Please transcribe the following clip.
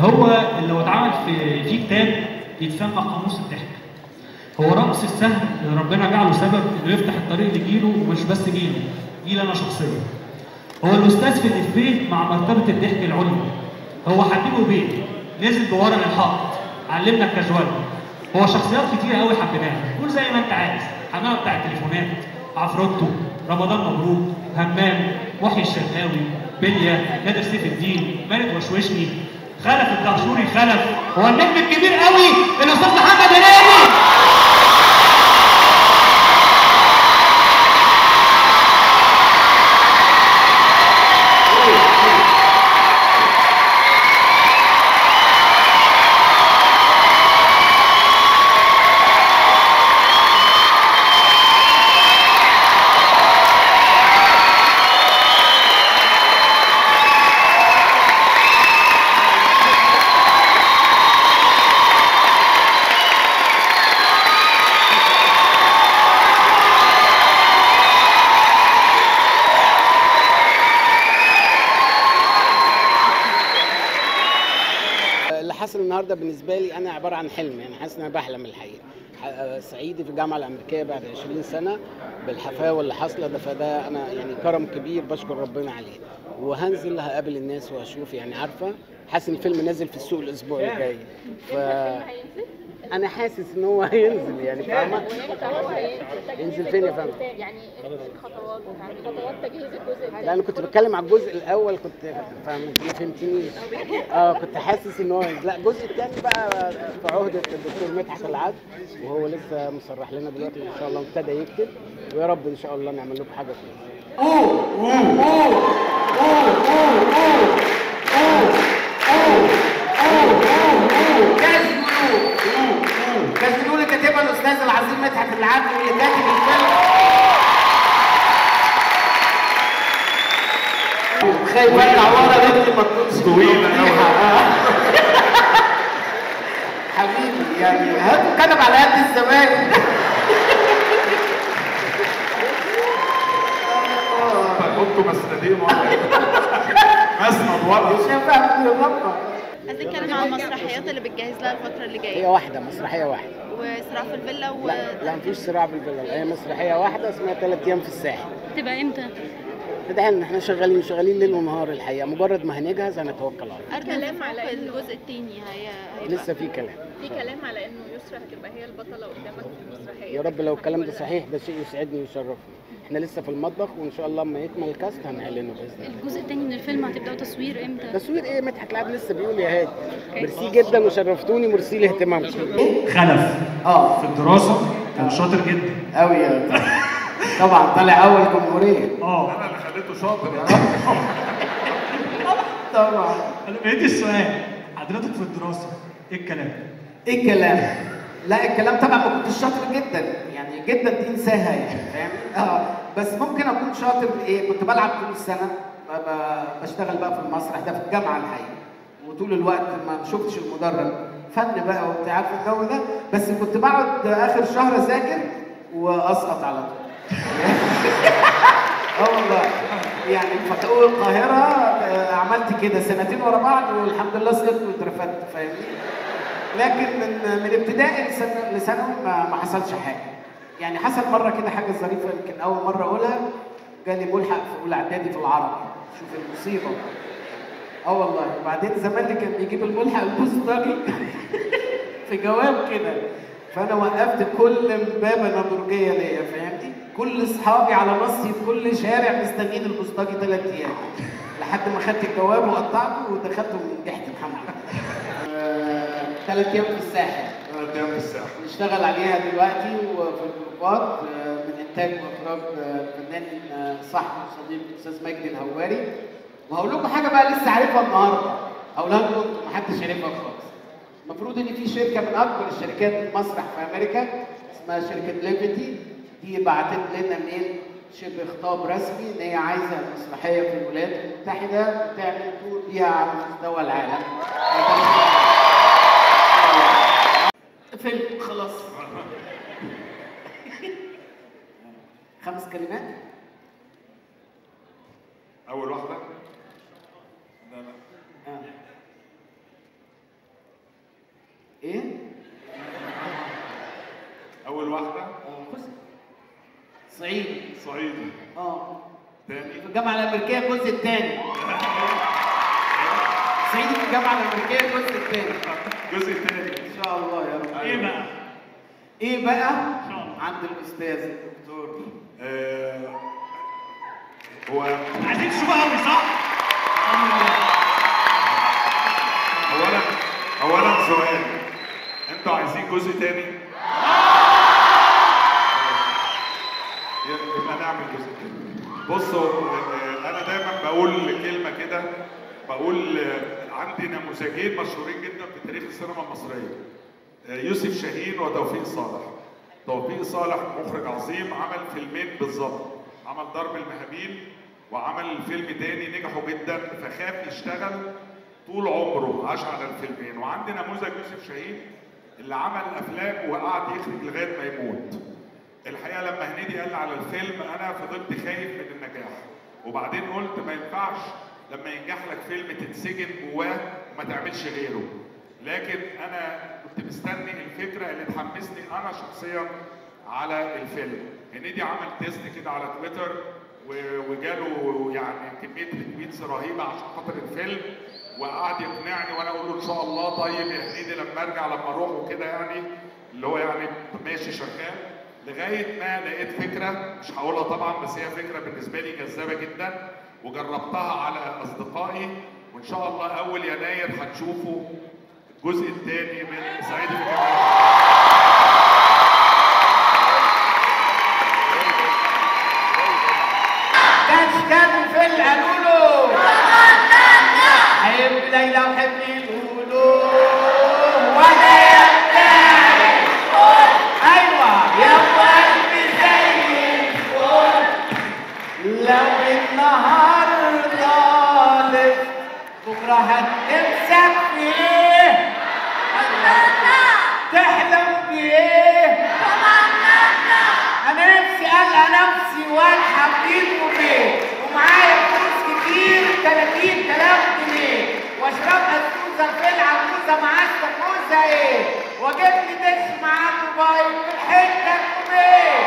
هو اللي هو اتعمل في في كتاب يتسمى قاموس الضحك هو رأس السهم اللي ربنا جعله سبب انه يفتح الطريق لجيله ومش بس جيله جيل انا شخصيا هو الاستاذ في الافيه مع مرتبه الضحك العليا هو حبيبه بيه نزل بورق الحائط علمنا الكاجوال هو شخصيات كتير قوي حبيناها قول زي ما انت عايز حمامه بتاع التليفونات عفروتو رمضان مبروك همام محيي الشرقاوي بليا نادر سيف الدين مالك وشوشني خلف الدهشوري خلف هو النجم الكبير قوي الاستاذ محمد هنيدي اللي حصل النهارده بالنسبه لي انا عباره عن حلم يعني حاسس ان انا بحلم الحقيقه ح- سعيد في الجامعه الامريكيه بعد 20 سنه بالحفاوه اللي حاصله ده فده انا يعني كرم كبير بشكر ربنا عليه وهنزل هقابل الناس واشوف يعني عارفه حاسس ان الفيلم نازل في السوق الاسبوع الجاي ف انا حاسس ان هو هينزل يعني فاهمه وامتى هو هينزل ينزل فين يا فندم؟ يعني الخطوات يعني خطوات تجهيز الجزء الثاني لا انا كنت بتكلم على الجزء الاول كنت فاهم انت ما فهمتنيش اه كنت حاسس ان هو لا الجزء الثاني بقى في عهده الدكتور مدحت العدل وهو لسه مصرح لنا دلوقتي ان شاء الله ابتدى يكتب ويا رب ان شاء الله نعمل لكم حاجه كويسه كاتبوا لي كاتبها الاستاذ العظيم مدحت العدل واللي كاتب الفيلم خايف ارجع ورا بنتي ما تكونش طويله حبيبي يعني هاتوا كتب على قد الزمان كنتوا مسندين مسند ورا مش هينفع من الرقم عايز نتكلم عن المسرحيات اللي بتجهز لها الفترة اللي هي جاية واحده مسرحيه واحده وصراع في الفيلا و لا لا مفيش صراع بالفيلا هي مسرحيه واحده اسمها ثلاث ايام في الساحل تبقى امتى؟ تدعي احنا شغالين شغالين ليل ونهار الحقيقه مجرد ما هنجهز هنتوكل على الله أرجو كلام كلام على على إنه- الجزء التاني هي هيبقى لسه في كلام في كلام على انه يسرا هتبقى هي البطله قدامك في المسرحيه يا رب لو الكلام ده صحيح ده شيء يسعدني ويشرفني احنا لسه في المطبخ وان شاء الله لما يكمل الكاست هنعلنه باذن الله الجزء التاني من الفيلم هتبداوا تصوير امتى؟ تصوير ايه مدحت العدل لسه بيقول يا هادي ميرسي جدا وشرفتوني ميرسي لاهتمامكم خلف اه في الدراسه كان شاطر جدا قوي يا طبعا طالع اول جمهوريه اه انا اللي خليته شاطر يا رب طبعا انا بقيت السؤال حضرتك في الدراسه ايه الكلام؟ ايه الكلام؟ لا الكلام طبعا ما كنتش شاطر جدا يعني جدا دي انساها يعني فاهم؟ اه بس ممكن اكون شاطر ايه؟ كنت بلعب طول السنه ب- ب- بشتغل بقى في المسرح ده في الجامعه الحقيقه وطول الوقت ما شفتش المدرج فن بقى وبتاع عارف الجو ده بس كنت بقعد اخر شهر اذاكر واسقط على طول اه والله يعني في حقوق القاهره آه، عملت كده سنتين ورا بعض والحمد لله سقطت واترفدت فاهمني؟ لكن من من ابتدائي لسن- لثانوي ما, ما حصلش حاجه يعني حصل مره كده حاجه ظريفه يمكن اول مره اقولها جالي ملحق في اولى اعدادي في العربي شوف المصيبه اه والله وبعدين زمان كان بيجيب الملحق البوسطجي في جواب كده فانا وقفت كل امبابه نمرجيه ليا فاهمني كل اصحابي على نصي في كل شارع مستنيين البوسطجي ثلاث ايام لحد ما خدت الجواب وقطعته ودخلته ونجحت الحمد لله ثلاث ايام في الساحل ثلاث ايام في الساحل بنشتغل عليها دلوقتي وفي الجروبات آه، من انتاج واخراج آه، الفنان آه، صاحبي وصديقي الاستاذ مجدي الهواري وهقول لكم حاجه بقى لسه عارفها النهارده هقولها لكم انتم محدش عارفها خالص المفروض ان في شركه من اكبر الشركات المسرح في امريكا اسمها شركه ليبرتي دي بعتت لنا من شبه خطاب رسمي ان هي عايزه مسرحيه في الولايات المتحده تعمل تور بيها على مستوى العالم فيلم خلاص خمس كلمات اول واحده لا لا آه. صعيدي اه تاني في الجامعه الامريكيه الجزء الثاني صعيدي في الجامعه الامريكيه الجزء الثاني الجزء الثاني ان شاء الله يا رب ايه بقى؟ ايه بقى شاء الله. عند الاستاذ الدكتور آه، هو عايزين تشوفوا قوي صح؟ اولا اولا سؤال انتوا عايزين جزء تاني؟ يبقى نعمل جزء تاني بصوا آه، انا دايما بقول كلمه كده بقول آه، عندي نموذجين مشهورين جدا في تاريخ السينما المصريه آه، يوسف شاهين وتوفيق صالح توفيق صالح مخرج عظيم عمل فيلمين بالظبط عمل ضرب المهابيل وعمل فيلم تاني نجحوا جدا فخاف يشتغل طول عمره عاش على الفيلمين وعندي نموذج يوسف شاهين اللي عمل افلام وقعد يخرج لغايه ما يموت الحقيقه لما هنيدي قال لي على الفيلم انا فضلت خايف من النجاح وبعدين قلت ما ينفعش لما ينجح لك فيلم تتسجن جواه وما تعملش غيره لكن انا كنت مستني الفكره اللي تحمسني انا شخصيا على الفيلم هنيدي عمل تيست كده على تويتر و- وجاله يعني كميه ريتويتس رهيبه عشان خاطر الفيلم وقعد يقنعني وانا اقول له ان شاء الله طيب يا هنيدي لما ارجع لما اروح وكده يعني اللي هو يعني ماشي شغال لغايه ما لقيت فكره مش هقولها طبعا بس هي فكره بالنسبه لي جذابه جدا وجربتها على اصدقائي وان شاء الله اول يناير هتشوفوا الجزء الثاني من صعيدي في الجامعه كانش كان في القالولو حب ليلى وحب لولو وانا يا بتاعي ايوه يا قلبي زي الفل لو النهار ضالف بكره هتمسك فيه تحلم بايه انا نفسي القى نفسي والحق بيه وبيه ومعايا فلوس كتير 30000 جنيه واشرب اسوزه في العجوزه معاك كوزه ايه واجيب لي دش معاه موبايل في الحته كوبيه